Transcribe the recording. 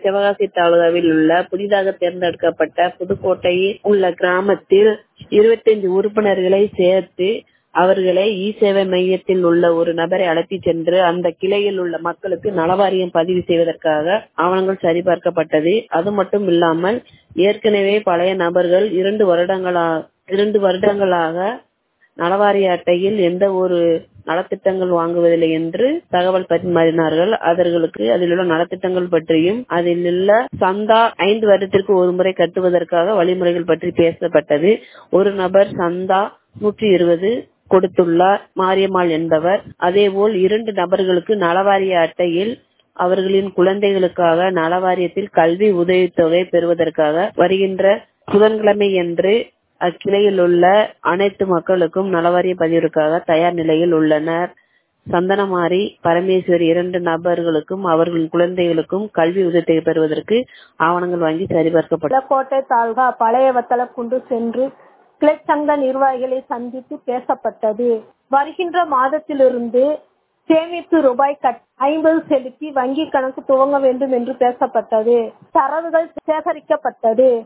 சிவகாசி தாலுகாவில் உள்ள புதிதாக தேர்ந்தெடுக்கப்பட்ட புதுக்கோட்டையில் உள்ள கிராமத்தில் இருபத்தஞ்சு உறுப்பினர்களை சேர்த்து அவர்களை இ சேவை மையத்தில் உள்ள ஒரு நபரை அழைத்து சென்று அந்த கிளையில் உள்ள மக்களுக்கு நலவாரியம் பதிவு செய்வதற்காக ஆவணங்கள் சரிபார்க்கப்பட்டது அது மட்டும் இல்லாமல் ஏற்கனவே பழைய நபர்கள் இரண்டு வருடங்களா இரண்டு வருடங்களாக நலவாரிய அட்டையில் எந்த ஒரு நலத்திட்டங்கள் வாங்குவதில்லை என்று தகவல் பரிமாறினார்கள் அவர்களுக்கு அதில் உள்ள நலத்திட்டங்கள் பற்றியும் அதில் உள்ள சந்தா ஐந்து வருடத்திற்கு ஒரு முறை கட்டுவதற்காக வழிமுறைகள் பற்றி பேசப்பட்டது ஒரு நபர் சந்தா நூற்றி இருபது கொடுத்துள்ளார் மாரியம்மாள் என்பவர் அதேபோல் இரண்டு நபர்களுக்கு நலவாரிய அட்டையில் அவர்களின் குழந்தைகளுக்காக நலவாரியத்தில் கல்வி உதவித்தொகை பெறுவதற்காக வருகின்ற புதன்கிழமை என்று அக்கிளையில் உள்ள அனைத்து மக்களுக்கும் நலவாரிய பதிவிற்காக தயார் நிலையில் உள்ளனர் சந்தனமாரி பரமேஸ்வரி இரண்டு நபர்களுக்கும் அவர்களின் குழந்தைகளுக்கும் கல்வி உதவித்தொகை பெறுவதற்கு ஆவணங்கள் வாங்கி சரிபார்க்கப்பட்டது கோட்டை தாலுகா பழைய வத்தலக்குண்டு சென்று கிளைச்சங்க நிர்வாகிகளை சந்தித்து பேசப்பட்டது வருகின்ற மாதத்திலிருந்து சேமிப்பு ரூபாய் ஐம்பது செலுத்தி வங்கி கணக்கு துவங்க வேண்டும் என்று பேசப்பட்டது தரவுகள் சேகரிக்கப்பட்டது